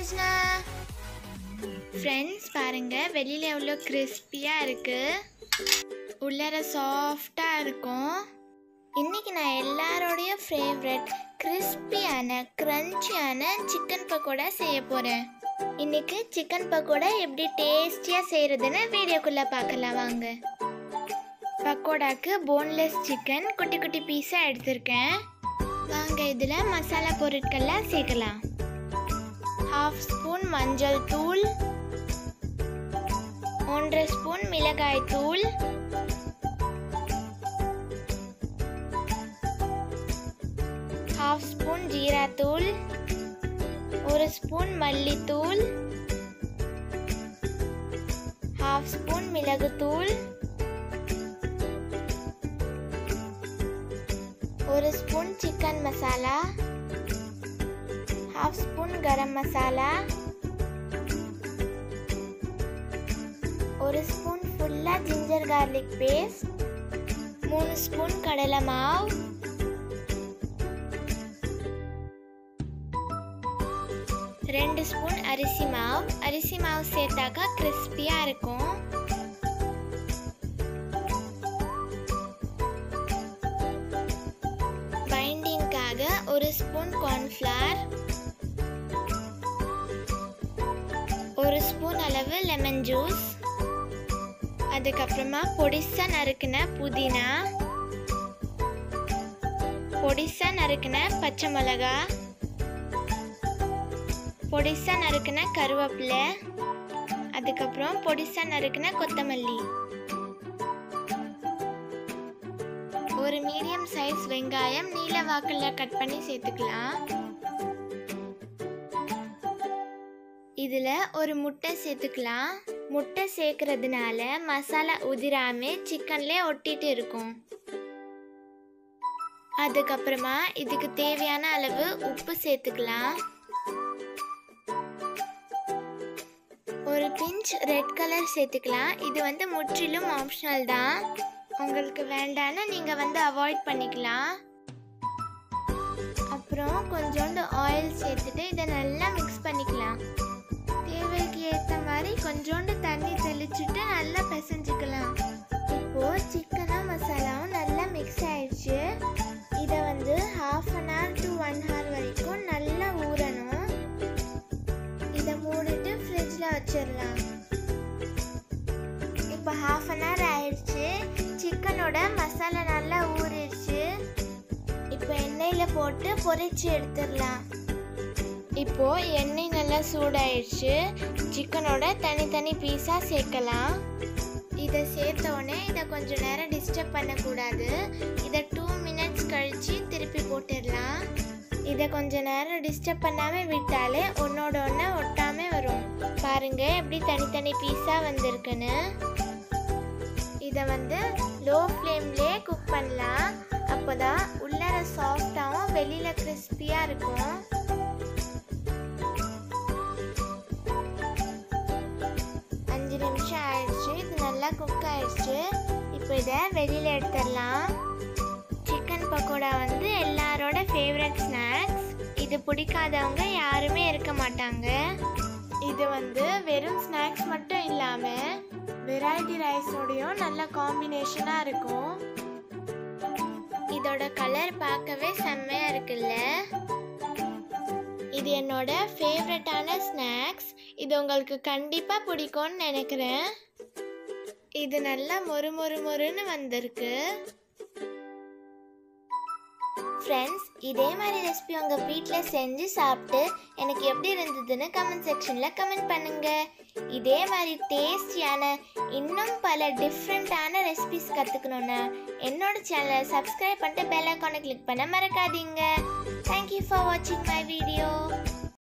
Sanjana friends பாருங்க வெளியில எவ்வளோ கிறிஸ்பியாக இருக்கு உள்ளார சாஃப்டாக இருக்கும் இன்னைக்கு நான் எல்லாரோடைய ஃபேவரட் கிறிஸ்பியான க்ரன்ச்சியான சிக்கன் பக்கோடா செய்ய போகிறேன் இன்னைக்கு சிக்கன் பக்கோடா எப்படி டேஸ்டியாக செய்கிறதுன்னு வீடியோக்குள்ளே பார்க்கலாம் வாங்க பக்கோடாக்கு போன்லெஸ் சிக்கன் குட்டி குட்டி பீஸாக எடுத்திருக்கேன் வாங்க இதில் மசாலா பொருட்கள்லாம் சேர்க்கலாம் ஹாஃப் ஸ்பூன் மஞ்சள் தூள் ஒன்றரை ஸ்பூன் மிளகாய் தூள் ஹாஃப் ஸ்பூன் ஜீரா தூள் ஒரு ஸ்பூன் மல்லித்தூள் ஹாஃப் ஸ்பூன் மிளகுத்தூள் ஒரு spoon chicken masala half spoon garam masala ஒரு ஸ்பூன் ஃபுல்லாக ஜிஞ்சர் கார்லிக் பேஸ்ட் மூணு ஸ்பூன் கடலை மாவு ரெண்டு ஸ்பூன் அரிசி மாவு அரிசி மாவு சேர்த்தாக்கா கிறிஸ்பியாக இருக்கும் பைண்டிங்காக ஒரு ஸ்பூன் கார்ன்ஃப்ளவர் ஒரு ஸ்பூன் அளவு லெமன் ஜூஸ் அதுக்கப்புறமா பொடிசா நறுக்கின புதினா பொடிசா நறுக்கின பச்சை மிளகா பொடிசா நறுக்கின கருவேப்பிலை அதுக்கப்புறம் பொடிசா நறுக்கின கொத்தமல்லி ஒரு மீடியம் சைஸ் வெங்காயம் நீல வாக்கில் கட் பண்ணி சேர்த்துக்கலாம் இதில் ஒரு முட்டை சேர்த்துக்கலாம் முட்டை சேர்க்கறதுனால மசாலா உதிராம சிக்கன்லேயே ஒட்டிட்டு இருக்கும் அதுக்கப்புறமா இதுக்கு தேவையான அளவு உப்பு சேர்த்துக்கலாம் ஒரு பிஞ்ச் ரெட் கலர் சேர்த்துக்கலாம் இது வந்து முற்றிலும் ஆப்ஷனல் தான் உங்களுக்கு வேண்டான்னு நீங்கள் வந்து அவாய்ட் பண்ணிக்கலாம் அப்புறம் கொஞ்சோண்டு ஆயில் சேர்த்துட்டு இதை நல்லா மிக்ஸ் பண்ணிக்கலாம் தேவைக்கு ஏற்ற மாதிரி கொஞ்சோண்டு தண்ணி தெளிச்சுட்டு நல்லா பிசைஞ்சுக்கலாம் இப்போ சிக்கனும் மசாலாவும் நல்லா மிக்ஸ் ஆயிடுச்சு இதை வந்து half an hour to one hour வரைக்கும் நல்லா ஊறணும் இதை மூடிட்டு ஃப்ரிட்ஜில் வச்சிடலாம் இப்போ ஹாஃப் அன் ஹவர் ஆயிடுச்சு சிக்கனோட மசாலா நல்லா ஊறிடுச்சு இப்போ எண்ணெயில் போட்டு பொரிச்சு எடுத்துடலாம் இப்போ எண்ணெய் நல்லா சூடாயிடுச்சு சிக்கனோட தனித்தனி பீஸாக சேர்க்கலாம் இதை சேர்த்த உடனே இதை கொஞ்சம் நேரம் டிஸ்டர்ப் பண்ணக்கூடாது இதை டூ மினிட்ஸ் கழித்து திருப்பி போட்டுடலாம் இதை கொஞ்ச நேரம் டிஸ்டர்ப் பண்ணாமல் விட்டாலே ஒன்னோட ஒன்று ஒட்டாமல் வரும் பாருங்க எப்படி தனித்தனி பீஸாக வந்திருக்குன்னு இதை வந்து லோ ஃப்ளேம்லேயே குக் பண்ணலாம் அப்போ தான் உள்ளார சாஃப்டாகவும் வெளியில் கிறிஸ்பியாக இருக்கும் அஞ்சு நிமிஷம் ஆயிடுச்சு இது நல்லா குக் ஆயிடுச்சு இப்போ இதை வெளியில் எடுத்துடலாம் சிக்கன் பக்கோடா வந்து எல்லாரோட ஃபேவரட் ஸ்நாக்ஸ் இது பிடிக்காதவங்க யாருமே இருக்க மாட்டாங்க இது வந்து வெறும் ஸ்நாக்ஸ் மட்டும் இல்லாமல் வெரைட்டி ரைஸோடையும் நல்ல காம்பினேஷனாக இருக்கும் இதோட கலர் பார்க்கவே செம்மையாக இருக்குல்ல இது என்னோட ஃபேவரட்டான ஸ்நாக்ஸ் இது உங்களுக்கு கண்டிப்பாக பிடிக்கும்னு நினைக்கிறேன் இது நல்லா மொறு மொறு மொறுன்னு வந்திருக்கு ஃப்ரெண்ட்ஸ் இதே மாதிரி ரெசிபி உங்கள் வீட்டில் செஞ்சு சாப்பிட்டு எனக்கு எப்படி இருந்ததுன்னு கமெண்ட் செக்ஷனில் கமெண்ட் பண்ணுங்க இதே மாதிரி டேஸ்டியான இன்னும் பல டிஃப்ரெண்ட்டான ரெசிபிஸ் கற்றுக்கணுன்னா என்னோட சேனலை சப்ஸ்கிரைப் பண்ணிட்டு பெல் ஐக்கானை கிளிக் பண்ண மறக்காதீங்க தேங்க்யூ ஃபார் வாட்சிங் மை வீடியோ